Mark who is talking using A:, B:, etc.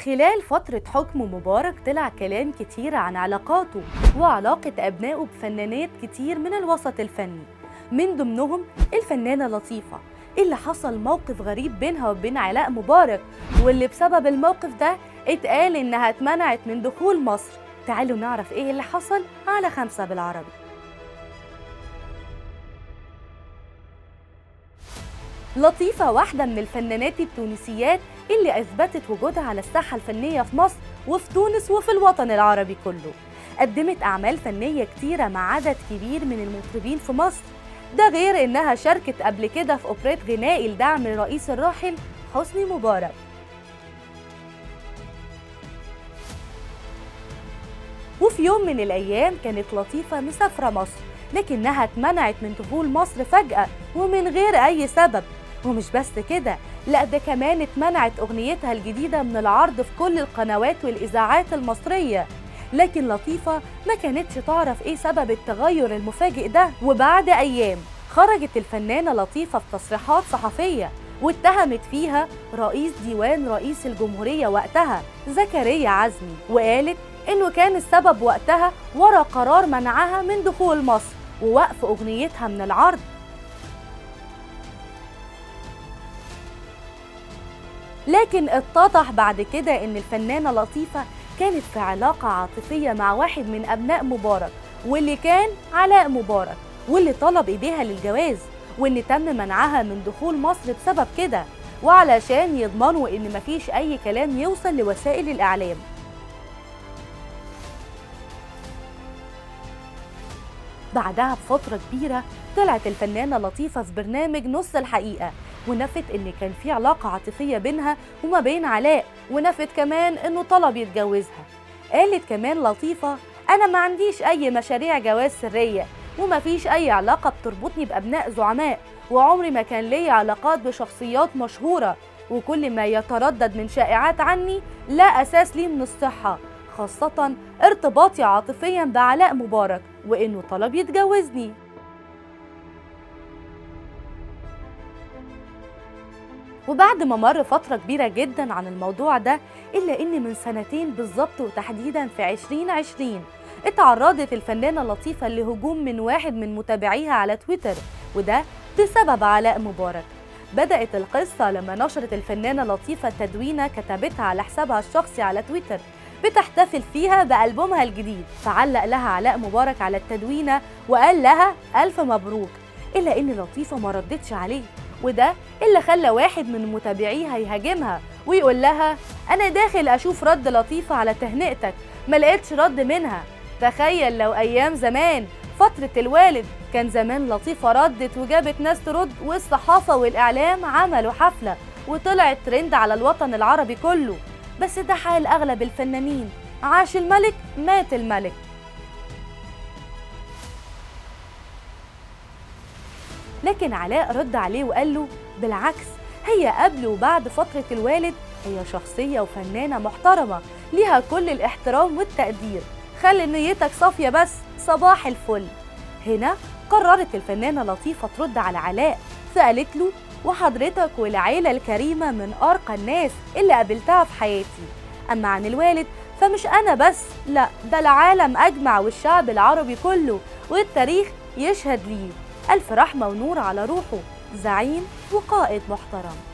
A: خلال فترة حكم مبارك طلع كلام كتير عن علاقاته وعلاقة أبنائه بفنانات كتير من الوسط الفني من ضمنهم الفنانة لطيفة اللي حصل موقف غريب بينها وبين علاء مبارك واللي بسبب الموقف ده اتقال إنها اتمنعت من دخول مصر تعالوا نعرف إيه اللي حصل على خمسة بالعربي لطيفة واحدة من الفنانات التونسيات اللي أثبتت وجودها على الساحة الفنية في مصر وفي تونس وفي الوطن العربي كله قدمت أعمال فنية كتيرة مع عدد كبير من المطربين في مصر ده غير إنها شاركت قبل كده في أوبريت غنائي لدعم الرئيس الراحل حسني مبارك وفي يوم من الأيام كانت لطيفة مسافرة مصر لكنها اتمنعت من دخول مصر فجأة ومن غير أي سبب ومش بس كده لا ده كمان اتمنعت أغنيتها الجديدة من العرض في كل القنوات والإذاعات المصرية لكن لطيفة ما كانتش تعرف ايه سبب التغير المفاجئ ده وبعد أيام خرجت الفنانة لطيفة في تصريحات صحفية واتهمت فيها رئيس ديوان رئيس الجمهورية وقتها زكريا عزمي وقالت إنه كان السبب وقتها ورا قرار منعها من دخول مصر ووقف أغنيتها من العرض لكن اتضح بعد كده ان الفنانه لطيفه كانت في علاقه عاطفيه مع واحد من ابناء مبارك واللي كان علاء مبارك واللي طلب ايديها للجواز وان تم منعها من دخول مصر بسبب كده وعلشان يضمنوا ان مفيش اي كلام يوصل لوسائل الاعلام بعدها بفترة كبيرة طلعت الفنانة لطيفة في برنامج نص الحقيقة ونفت ان كان في علاقة عاطفية بينها وما بين علاء ونفت كمان انه طلب يتجوزها قالت كمان لطيفة انا ما عنديش اي مشاريع جواز سرية وما فيش اي علاقة بتربطني بابناء زعماء وعمري ما كان ليا علاقات بشخصيات مشهورة وكل ما يتردد من شائعات عني لا اساس ليه من الصحة خاصة ارتباطي عاطفيا بعلاء مبارك وانه طلب يتجوزني وبعد ما مر فترة كبيرة جدا عن الموضوع ده إلا إن من سنتين بالظبط وتحديدا في 2020 اتعرضت الفنانة لطيفة لهجوم من واحد من متابعيها على تويتر وده بسبب علاء مبارك بدأت القصة لما نشرت الفنانة لطيفة تدوينة كتبتها على حسابها الشخصي على تويتر بتحتفل فيها بألبومها الجديد فعلق لها علاء مبارك على التدوينة وقال لها ألف مبروك إلا إن لطيفة ما ردتش عليه وده اللي خلى واحد من متابعيها يهاجمها ويقول لها أنا داخل أشوف رد لطيفة على تهنئتك ما لقيتش رد منها تخيل لو أيام زمان فترة الوالد كان زمان لطيفة ردت وجابت ناس ترد والصحافة والإعلام عملوا حفلة وطلعت ترند على الوطن العربي كله بس ده حال أغلب الفنانين عاش الملك مات الملك لكن علاء رد عليه وقال له بالعكس هي قبل وبعد فترة الوالد هي شخصية وفنانة محترمة ليها كل الاحترام والتقدير خلي نيتك صافية بس صباح الفل هنا قررت الفنانة لطيفة ترد على علاء فقالت له وحضرتك والعيلة الكريمة من أرقى الناس اللي قابلتها في حياتي أما عن الوالد فمش أنا بس لا ده العالم أجمع والشعب العربي كله والتاريخ يشهد ليه ألف رحمة ونور على روحه زعيم وقائد محترم